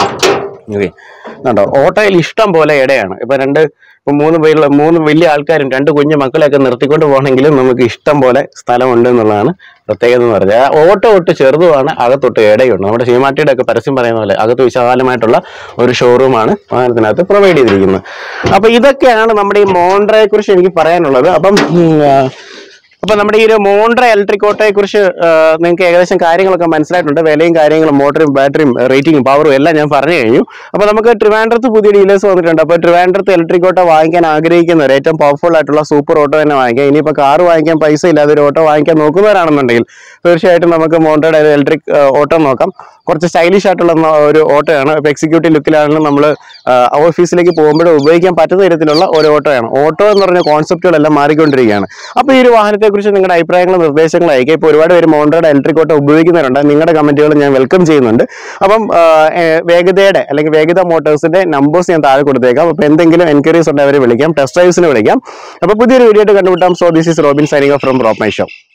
ഓക്കെ കണ്ടോ ഓട്ടോയിൽ ഇഷ്ടം പോലെ ഇടയാണ് ഇപ്പൊ രണ്ട് ഇപ്പൊ മൂന്ന് പേരുള്ള മൂന്ന് വലിയ ആൾക്കാരും രണ്ട് കുഞ്ഞു മക്കളെയൊക്കെ നിർത്തിക്കൊണ്ട് പോകണമെങ്കിലും നമുക്ക് ഇഷ്ടം പോലെ സ്ഥലമുണ്ട് എന്നുള്ളതാണ് പ്രത്യേകത എന്ന് പറഞ്ഞാൽ ആ ഓട്ടോ ഒട്ട് ചെറുതുമാണ് അകത്തൊട്ട് ഇടയുണ്ട് നമ്മുടെ ശിവമാട്ടിയുടെ ഒക്കെ പരസ്യം പറയുന്ന പോലെ അകത്ത് വിശാലമായിട്ടുള്ള ഒരു ഷോറൂമാണ് വാഹനത്തിനകത്ത് പ്രൊവൈഡ് ചെയ്തിരിക്കുന്നത് അപ്പൊ ഇതൊക്കെയാണ് നമ്മുടെ ഈ മോണ്ട്രയെ കുറിച്ച് എനിക്ക് പറയാനുള്ളത് അപ്പം ഉം, ആ, അപ്പൊ നമ്മുടെ ഈ ഒരു മോണ്ട്ര ഇലക്ട്രിക് ഓട്ടോയെ കുറിച്ച് നിങ്ങൾക്ക് ഏകദേശം കാര്യങ്ങളൊക്കെ മനസ്സിലായിട്ടുണ്ട് വിലയും കാര്യങ്ങളും മോട്ടറും ബാറ്ററിയും റേറ്റിംഗും പവറും എല്ലാം ഞാൻ പറഞ്ഞു കഴിഞ്ഞു അപ്പൊ നമുക്ക് ട്രിവാൻഡ്രത്ത് പുതിയ ഡീലേഴ്സ് വന്നിട്ടുണ്ട് അപ്പൊ ട്രിവാൻഡ്രത്ത് ഇലക്ട്രിക് ഓട്ടോ വാങ്ങിക്കാൻ ആഗ്രഹിക്കുന്നവർ ഏറ്റവും പവർഫുൾ ആയിട്ടുള്ള സൂപ്പർ ഓട്ടോ തന്നെ വാങ്ങിക്കാം ഇനിയിപ്പോൾ കാർ വാങ്ങിക്കാൻ പൈസ ഇല്ലാതെ ഒരു ഓട്ടോ വാങ്ങിക്കാൻ നോക്കുന്നവരാണെന്നുണ്ടെങ്കിൽ തീർച്ചയായിട്ടും നമുക്ക് മോണ്ടയുടെ ഇലക്ട്രിക് ഓട്ടോ നോക്കാം കുറച്ച് സ്റ്റൈലിഷ് ആയിട്ടുള്ള ന- ഒരു ഓട്ടോയാണ് ഇപ്പൊ എക്സിക്യൂട്ടീവ് ലുക്കിലാണെങ്കിലും നമ്മൾ ഓഫീസിലേക്ക് പോകുമ്പോഴും ഉപയോഗിക്കാൻ പറ്റുന്ന തരത്തിലുള്ള ഒരു ഓട്ടോയാണ് ഓട്ടോ എന്ന് പറഞ്ഞ കോൺസെപ്റ്റുകളെല്ലാം മാറിക്കൊണ്ടിരിക്കുകയാണ് അപ്പോൾ ഈ ഒരു വാഹനത്തെ കുറിച്ച് നിങ്ങളുടെ അഭിപ്രായങ്ങളും നിർദ്ദേശങ്ങളും അയക്കുക ഇപ്പോൾ ഒരുപാട് പേര് മോണ്ടയുടെ ഇലക്ട്രിക് ഓട്ടോ ഉപയോഗിക്കുന്നവരുണ്ട് നിങ്ങളുടെ കമന്റുകൾ ഞാൻ വെൽക്കം ചെയ്യുന്നുണ്ട് അപ്പം ആ, ഏ, വേഗതയുടെ അല്ലെങ്കിൽ വേഗത മോട്ടോഴ്സിന്റെ നമ്പേഴ്സ് ഞാൻ താഴെ കൊടുത്തേക്കാം അപ്പോൾ എന്തെങ്കിലും എൻക്വയറീസ് ഉണ്ടെങ്കിൽ അവരെ വിളിക്കാം ടെസ്റ്റ് ഡ്രൈവ്സിന് വിളിക്കാം അപ്പോൾ പുതിയൊരു വീഡിയോ ആയിട്ട് കണ്ടുമുട്ടാം so this is Robin signing from rope my show